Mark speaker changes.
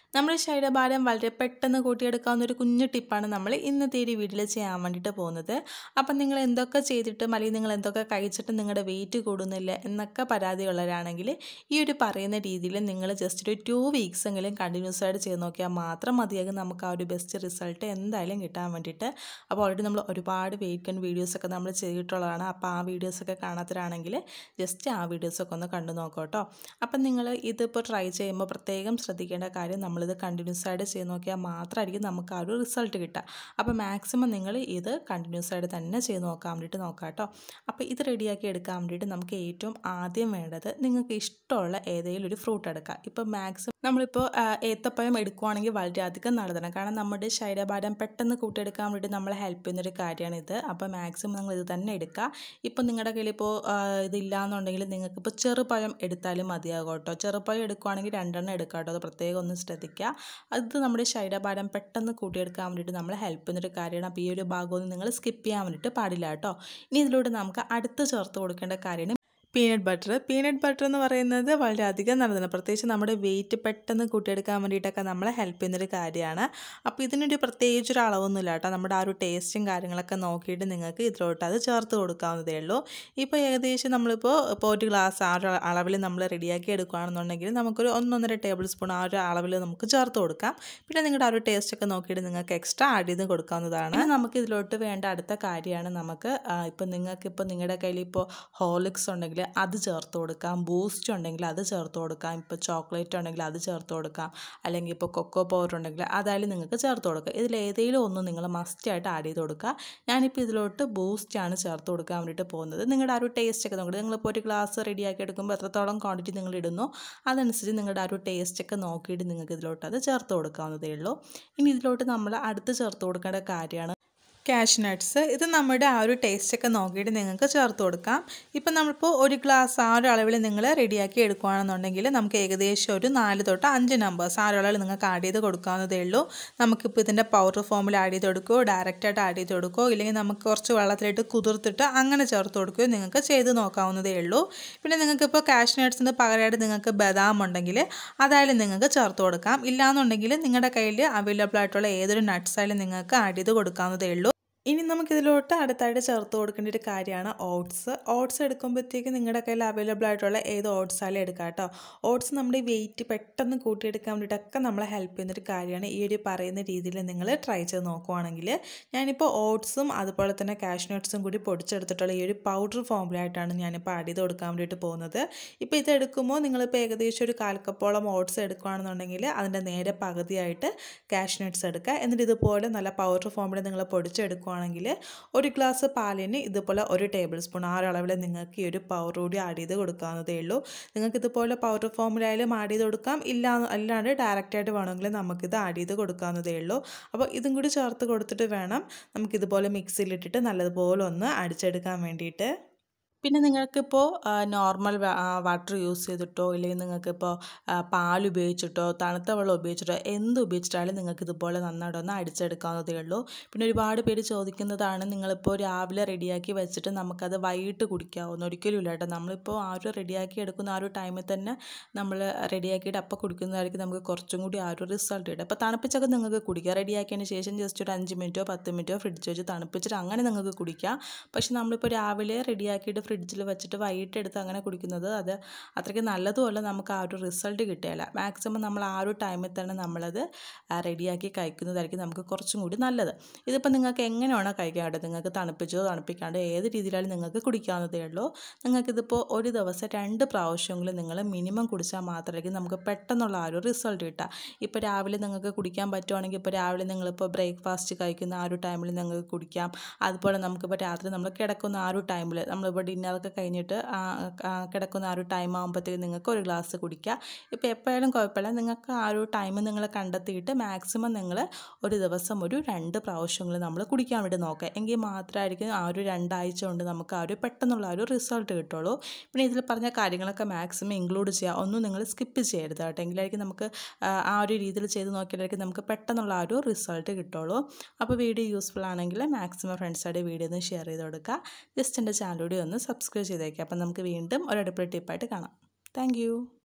Speaker 1: നമ്മുടെ ശരീരഭാരം വളരെ പെട്ടെന്ന് കൂട്ടിയെടുക്കാവുന്ന ഒരു കുഞ്ഞു ടിപ്പാണ് നമ്മൾ ഇന്നത്തെ ഒരു വീട്ടിൽ ചെയ്യാൻ വേണ്ടിയിട്ട് പോകുന്നത് അപ്പം നിങ്ങൾ എന്തൊക്കെ ചെയ്തിട്ടും അല്ലെങ്കിൽ നിങ്ങൾ എന്തൊക്കെ കഴിച്ചിട്ടും നിങ്ങളുടെ വെയിറ്റ് കൂടുന്നില്ല എന്നൊക്കെ പരാതിയുള്ളവരാണെങ്കിൽ ഈ ഒരു പറയുന്ന രീതിയിൽ നിങ്ങൾ ജസ്റ്റ് ഒരു ടു വീക്സ് എങ്കിലും കണ്ടിന്യൂസ് ആയിട്ട് ചെയ്ത് നോക്കിയാൽ മാത്രം മതിയാകും നമുക്ക് ആ ഒരു ബെസ്റ്റ് റിസൾട്ട് എന്തായാലും കിട്ടാൻ വേണ്ടിയിട്ട് അപ്പോൾ ഓൾറെഡി നമ്മൾ ഒരുപാട് വെയിറ്റ് ഗൺ വീഡിയോസൊക്കെ നമ്മൾ ചെയ്തിട്ടുള്ളതാണ് അപ്പോൾ ആ വീഡിയോസൊക്കെ കാണാത്തവരാണെങ്കിൽ ജസ്റ്റ് ആ വീഡിയോസൊക്കെ ഒന്ന് കണ്ടു നോക്കാം കേട്ടോ അപ്പം നിങ്ങൾ ഇതിപ്പോൾ ട്രൈ ചെയ്യുമ്പോൾ പ്രത്യേകം ശ്രദ്ധിക്കേണ്ട കാര്യം നമ്മളിത് കണ്ടിന്യൂസ് ആയിട്ട് ചെയ്ത് നോക്കിയാൽ മാത്രമായിരിക്കും നമുക്ക് ആ ഒരു റിസൾട്ട് കിട്ടുക അപ്പോൾ മാക്സിമം നിങ്ങൾ ഇത് കണ്ടിന്യൂസ് ആയിട്ട് തന്നെ ചെയ്ത് നോക്കാൻ വേണ്ടിയിട്ട് നോക്കാം കേട്ടോ അപ്പോൾ ഇത് റെഡിയാക്കി എടുക്കാൻ വേണ്ടിയിട്ട് നമുക്ക് ഏറ്റവും ആദ്യം വേണ്ടത് നിങ്ങൾക്ക് ഇഷ്ടമുള്ള ഏതെങ്കിലും ഒരു ഫ്രൂട്ട് എടുക്കാം ഇപ്പോൾ മാക്സിമം നമ്മളിപ്പോൾ ആ, ഏത്തപ്പഴം എടുക്കുവാണെങ്കിൽ വളരെയധികം നല്ലതാണ് കാരണം നമ്മുടെ ശരീരഭാരം പെട്ടെന്ന് കൂട്ടിയെടുക്കാൻ വേണ്ടി നമ്മളെ ഹെൽപ്പ് ചെയ്യുന്നൊരു കാര്യമാണിത് അപ്പോൾ മാക്സിമം നിങ്ങൾ ഇത് തന്നെ എടുക്കുക ഇപ്പോൾ നിങ്ങളുടെ കയ്യിൽ ഇപ്പോൾ ഇതില്ലാന്നുണ്ടെങ്കിൽ നിങ്ങൾക്ക് ഇപ്പോൾ ചെറുപഴം എടുത്താലും മതിയാകും കേട്ടോ ചെറുപഴം എടുക്കുവാണെങ്കിൽ രണ്ടെണ്ണം എടുക്കുക കേട്ടോ അത് പ്രത്യേകം ഒന്ന് ശ്രദ്ധിക്കുക അത് നമ്മുടെ ശരീരഭാരം പെട്ടെന്ന് കൂട്ടിയെടുക്കാൻ വേണ്ടിയിട്ട് നമ്മളെ ഹെൽപ്പ് ചെയ്യുന്നൊരു കാര്യമാണ് അപ്പോൾ ഈ ഒരു ഭാഗമൊന്നും നിങ്ങൾ സ്കിപ്പ് ചെയ്യാൻ വേണ്ടിയിട്ട് പാടില്ല കേട്ടോ ഇനി ഇതിലൂടെ നമുക്ക് അടുത്ത് ചേർത്ത് കൊടുക്കേണ്ട കാര്യമാണ് പീനട്ട് ബട്ടർ പീനട്ട് ബട്ടർ എന്ന് പറയുന്നത് വളരെയധികം നല്ലതാണ് പ്രത്യേകിച്ച് നമ്മുടെ വെയിറ്റ് പെട്ടെന്ന് കൂട്ടിയെടുക്കാൻ വേണ്ടിയിട്ടൊക്കെ നമ്മളെ ഹെൽപ്പ് ചെയ്യുന്നൊരു കാര്യമാണ് അപ്പോൾ ഇതിനൊരു പ്രത്യേകിച്ച് ഒരു അളവൊന്നുമില്ല കേട്ടോ നമ്മുടെ ആ ഒരു ടേസ്റ്റും കാര്യങ്ങളൊക്കെ നോക്കിയിട്ട് നിങ്ങൾക്ക് ഇതിലോട്ട് അത് ചേർത്ത് കൊടുക്കാവുന്നതേ ഉള്ളൂ ഇപ്പോൾ ഏകദേശം നമ്മളിപ്പോൾ ഇപ്പോൾ ഒരു ഗ്ലാസ് ആ ഒരു അളവിൽ നമ്മൾ റെഡിയാക്കി എടുക്കുകയാണെന്നുണ്ടെങ്കിൽ നമുക്കൊരു ഒന്നൊന്നര ടേബിൾ സ്പൂൺ ആ ഒരു അളവിൽ നമുക്ക് ചേർത്ത് കൊടുക്കാം പിന്നെ നിങ്ങളുടെ ആ ഒരു ടേസ്റ്റൊക്കെ നോക്കിയിട്ട് നിങ്ങൾക്ക് എക്സ്ട്രാ ആഡ് ചെയ്ത് കൊടുക്കാവുന്നതാണ് പിന്നെ നമുക്ക് ഇതിലോട്ട് വേണ്ട അടുത്ത കാര്യമാണ് നമുക്ക് ഇപ്പോൾ നിങ്ങൾക്ക് ഇപ്പോൾ നിങ്ങളുടെ കയ്യിൽ ഇപ്പോൾ ഹോർലിക്സ് ഉണ്ടെങ്കിൽ അത് ചേർത്ത് കൊടുക്കാം ബൂസ്റ്റ് ഉണ്ടെങ്കിൽ അത് ചേർത്ത് കൊടുക്കാം ഇപ്പോൾ ചോക്ലേറ്റ് ഉണ്ടെങ്കിൽ അത് ചേർത്ത് കൊടുക്കാം അല്ലെങ്കിൽ ഇപ്പോൾ കൊക്കോ പൗഡർ ഉണ്ടെങ്കിൽ അതായാലും നിങ്ങൾക്ക് ചേർത്ത് കൊടുക്കുക ഇതിൽ ഏതെങ്കിലും ഒന്ന് നിങ്ങൾ മസ്റ്റായിട്ട് ആഡ് ചെയ്ത് കൊടുക്കുക ഞാനിപ്പോൾ ഇതിലോട്ട് ബൂസ്റ്റാണ് ചേർത്ത് കൊടുക്കാൻ വേണ്ടിയിട്ട് പോകുന്നത് നിങ്ങളുടെ ആ ഒരു ടേസ്റ്റ് ഒക്കെ നോക്കിയിട്ട് നിങ്ങളിപ്പോൾ ഒരു ഗ്ലാസ് റെഡിയാക്കി എടുക്കുമ്പോൾ എത്രത്തോളം ക്വാണ്ടിറ്റി നിങ്ങൾ ഇടുന്നു അതനുസരിച്ച് നിങ്ങളുടെ ആ ഒരു ടേസ്റ്റ് ഒക്കെ നോക്കിയിട്ട് നിങ്ങൾക്ക് ഇതിലോട്ട് അത് ചേർത്ത് കൊടുക്കാവുന്നതേ ഉള്ളൂ ഇനി ഇതിലോട്ട് നമ്മൾ അടുത്ത് ചേർത്ത് കൊടുക്കേണ്ട കാര്യമാണ് കാഷ് നട്ട്സ് ഇത് നമ്മുടെ ആ ഒരു ടേസ്റ്റൊക്കെ നോക്കിയിട്ട് നിങ്ങൾക്ക് ചേർത്ത് കൊടുക്കാം ഇപ്പം നമ്മളിപ്പോൾ ഒരു ഗ്ലാസ് ആ ഒരു അളവിൽ നിങ്ങൾ റെഡിയാക്കി എടുക്കുകയാണെന്നുണ്ടെങ്കിൽ നമുക്ക് ഏകദേശം ഒരു നാല് തൊട്ട് അഞ്ച് നമ്പേഴ്സ് ആ ഒരു അളവിൽ നിങ്ങൾക്ക് ആഡ് ചെയ്ത് കൊടുക്കാവുന്നതേ ഉള്ളൂ നമുക്കിപ്പോൾ ഇതിൻ്റെ പൗഡർ ഫോമിൽ ആഡ് ചെയ്ത് കൊടുക്കുകയോ ഡയറക്റ്റായിട്ട് ആഡ് ചെയ്ത് കൊടുക്കുകയോ ഇല്ലെങ്കിൽ നമുക്ക് കുറച്ച് വെള്ളത്തിലിട്ട് കുതിർത്തിട്ട് അങ്ങനെ ചേർത്ത് കൊടുക്കുകയോ നിങ്ങൾക്ക് ചെയ്ത് നോക്കാവുന്നതേ ഉള്ളൂ പിന്നെ നിങ്ങൾക്കിപ്പോൾ കാഷ് നട്ട്സിന് പകരമായിട്ട് നിങ്ങൾക്ക് ബദാം ഉണ്ടെങ്കിൽ അതായാലും നിങ്ങൾക്ക് ചേർത്ത് കൊടുക്കാം ഇല്ലാന്നുണ്ടെങ്കിൽ നിങ്ങളുടെ കയ്യിൽ അവൈലബിൾ ആയിട്ടുള്ള ഏതൊരു നട്ട്സ് ആയാലും നിങ്ങൾക്ക് ആഡ് ചെയ്ത് കൊടുക്കാവുന്നതേ ഉള്ളൂ ഇനി നമുക്കിതിലോട്ട് അടുത്തായിട്ട് ചേർത്ത് കൊടുക്കേണ്ട ഒരു കാര്യമാണ് ഓട്സ് ഓട്സ് എടുക്കുമ്പോഴത്തേക്ക് നിങ്ങളുടെ കയ്യിൽ അവൈലബിൾ ആയിട്ടുള്ള ഏത് ഓട്സ് ആയാലും എടുക്കാം കേട്ടോ ഓട്സ് നമ്മുടെ വെയിറ്റ് പെട്ടെന്ന് കൂട്ടിയെടുക്കാൻ വേണ്ടിയിട്ടൊക്കെ നമ്മളെ ഹെൽപ്പ് ചെയ്യുന്നൊരു കാര്യമാണ് ഈ ഒരു പറയുന്ന രീതിയിൽ നിങ്ങൾ ട്രൈ ചെയ്ത് നോക്കുവാണെങ്കിൽ ഞാനിപ്പോൾ ഓട്സും അതുപോലെ തന്നെ കാഷ് നട്ട്സും കൂടി പൊടിച്ചെടുത്തിട്ടുള്ള ഈ ഒരു പൗഡർ ഫോമിലായിട്ടാണ് ഞാനിപ്പോൾ ആഡ് ചെയ്ത് കൊടുക്കാൻ വേണ്ടിയിട്ട് പോകുന്നത് ഇപ്പോൾ ഇത് എടുക്കുമ്പോൾ നിങ്ങളിപ്പോൾ ഏകദേശം ഒരു കാൽക്കപ്പോളം ഓട്സ് എടുക്കുകയാണെന്നുണ്ടെങ്കിൽ അതിൻ്റെ നേരെ പകുതിയായിട്ട് കാഷ് നട്ട്സ് എടുക്കുക എന്നിട്ട് ഇതുപോലെ നല്ല പൗഡർ ഫോമിൽ നിങ്ങൾ പൊടിച്ചെടുക്കുകയാണെങ്കിൽ ഒരു ഗ്ലാസ് പാലിന് ഇതുപോലെ ഒരു ടേബിൾ സ്പൂൺ ആ ഒരു അളവിൽ നിങ്ങൾക്ക് ഈ ഒരു പൗഡർ കൂടി ആഡ് ചെയ്ത് കൊടുക്കാവുന്നതേ ഉള്ളൂ നിങ്ങൾക്ക് ഇതുപോലെ പൗഡർ ഫോമിലായാലും ആഡ് ചെയ്ത് കൊടുക്കാം ഇല്ല അല്ലാണ്ട് ഡയറക്റ്റായിട്ട് വേണമെങ്കിൽ നമുക്കിത് ആഡ് ചെയ്ത് കൊടുക്കാവുന്നതേ ഉള്ളൂ അപ്പോൾ ഇതും കൂടി ചേർത്ത് കൊടുത്തിട്ട് വേണം നമുക്കിതുപോലെ മിക്സിയിലിട്ടിട്ട് നല്ലതുപോലെ ഒന്ന് അടിച്ചെടുക്കാൻ വേണ്ടിയിട്ട് പിന്നെ നിങ്ങൾക്കിപ്പോൾ നോർമൽ വാട്ടർ യൂസ് ചെയ്തിട്ടോ ഇല്ലെങ്കിൽ നിങ്ങൾക്കിപ്പോൾ പാൽ ഉപയോഗിച്ചിട്ടോ തണുത്ത വെള്ളം ഉപയോഗിച്ചിട്ടോ എന്ത് ഉപയോഗിച്ചിട്ടാലും നിങ്ങൾക്ക് ഇതുപോലെ നന്നായിട്ട് ഒന്ന് അടിച്ചെടുക്കാവുന്നതേ ഉള്ളൂ പിന്നെ ഒരുപാട് പേര് ചോദിക്കുന്നതാണ് നിങ്ങളിപ്പോൾ രാവിലെ റെഡിയാക്കി വെച്ചിട്ട് നമുക്കത് വൈകിട്ട് കുടിക്കാവുന്ന ഒരിക്കലും ഇല്ല കേട്ടോ നമ്മളിപ്പോൾ ആ ഒരു റെഡിയാക്കി എടുക്കുന്ന ആ ഒരു ടൈമിൽ തന്നെ നമ്മൾ റെഡിയാക്കിയിട്ട് അപ്പോൾ കുടിക്കുന്നതായിരിക്കും നമുക്ക് കുറച്ചും കൂടി ആ ഒരു റിസൾട്ട് കിട്ടും അപ്പോൾ തണുപ്പിച്ചൊക്കെ നിങ്ങൾക്ക് കുടിക്കാം റെഡിയാക്കിയതിന് ശേഷം ജസ്റ്റ് ഒരു അഞ്ച് മിനിറ്റോ പത്ത് മിനിറ്റോ ഫ്രിഡ്ജ് വെച്ച് തണുപ്പിച്ചിട്ട് അങ്ങനെ നിങ്ങൾക്ക് കുടിക്കാം പക്ഷെ നമ്മളിപ്പോൾ രാവിലെ റെഡിയാക്കിയിട്ട് ഫ്രിഡ്ജിൽ വെച്ചിട്ട് വൈകിട്ട് എടുത്ത് അങ്ങനെ കുടിക്കുന്നത് അത് അത്രയ്ക്ക് നല്ലതുമല്ല നമുക്ക് ആ ഒരു റിസൾട്ട് കിട്ടുകയില്ല മാക്സിമം നമ്മൾ ആ ഒരു ടൈമിൽ തന്നെ നമ്മളത് റെഡിയാക്കി കഴിക്കുന്നതായിരിക്കും നമുക്ക് കുറച്ചും കൂടി നല്ലത് ഇതിപ്പോൾ നിങ്ങൾക്ക് എങ്ങനെയാണോ കഴിക്കാൻ കേട്ടോ നിങ്ങൾക്ക് തണുപ്പിച്ചോ തണുപ്പിക്കാണ്ടോ ഏത് രീതിയിലായാലും നിങ്ങൾക്ക് കുടിക്കാവുന്നതേ ഉള്ളൂ നിങ്ങൾക്കിതിപ്പോൾ ഒരു ദിവസം രണ്ട് പ്രാവശ്യമെങ്കിലും നിങ്ങൾ മിനിമം കുടിച്ചാൽ മാത്രമായിരിക്കും നമുക്ക് പെട്ടെന്നുള്ള ആ ഒരു റിസൾട്ട് കിട്ടുക ഇപ്പോൾ രാവിലെ നിങ്ങൾക്ക് കുടിക്കാൻ പറ്റുവാണെങ്കിൽ ഇപ്പോൾ രാവിലെ നിങ്ങളിപ്പോൾ ബ്രേക്ക്ഫാസ്റ്റ് കഴിക്കുന്ന ആ ഒരു ടൈമിൽ നിങ്ങൾക്ക് കുടിക്കാം അതുപോലെ നമുക്കിപ്പോൾ രാത്രി നമ്മൾ കിടക്കുന്ന ആ ഒരു ടൈമിൽ നമ്മളിപ്പോൾ ഡിന്നറൊക്കെ കഴിഞ്ഞിട്ട് ആ, ആ, കിടക്കുന്ന ആ ഒരു ടൈം ആകുമ്പോഴത്തേക്ക് നിങ്ങൾക്ക് ഒരു ഗ്ലാസ് കുടിക്കുക ഇപ്പോൾ എപ്പോഴായാലും കുഴപ്പമില്ല നിങ്ങൾക്ക് ആ ഒരു ടൈം നിങ്ങൾ കണ്ടെത്തിയിട്ട് മാക്സിമം നിങ്ങൾ ഒരു ദിവസം ഒരു രണ്ട് പ്രാവശ്യങ്ങൾ നമ്മൾ കുടിക്കാൻ വേണ്ടി നോക്കുക എങ്കിൽ മാത്രമായിരിക്കും ആ ഒരു രണ്ടാഴ്ച കൊണ്ട് നമുക്ക് ആ ഒരു പെട്ടെന്നുള്ള ആ ഒരു റിസൾട്ട് കിട്ടുള്ളൂ പിന്നെ ഇതിൽ പറഞ്ഞ കാര്യങ്ങളൊക്കെ മാക്സിമം ഇൻക്ലൂഡ് ചെയ്യുക ഒന്നും നിങ്ങൾ സ്കിപ്പ് ചെയ്യരുത് കേട്ടോ എങ്കിലായിരിക്കും നമുക്ക് ആ, ആ ഒരു രീതിയിൽ ചെയ്ത് നോക്കിയാലായിരിക്കും നമുക്ക് പെട്ടെന്നുള്ള ആ ഒരു റിസൾട്ട് കിട്ടുള്ളൂ അപ്പോൾ വീഡിയോ യൂസ്ഫുൾ ആണെങ്കിൽ മാക്സിമം ഫ്രണ്ട്സായിട്ട് വീഡിയോ ഒന്ന് ഷെയർ ചെയ്ത് കൊടുക്കുക ജസ്റ്റ് എൻ്റെ ചാനൽ കൂടി ഒന്ന് സബ്സ്ക്രൈബ് ചെയ്തേക്കുക അപ്പം നമുക്ക് വീണ്ടും ഒരു അടിപൊളി ടിപ്പായിട്ട് കാണാം താങ്ക്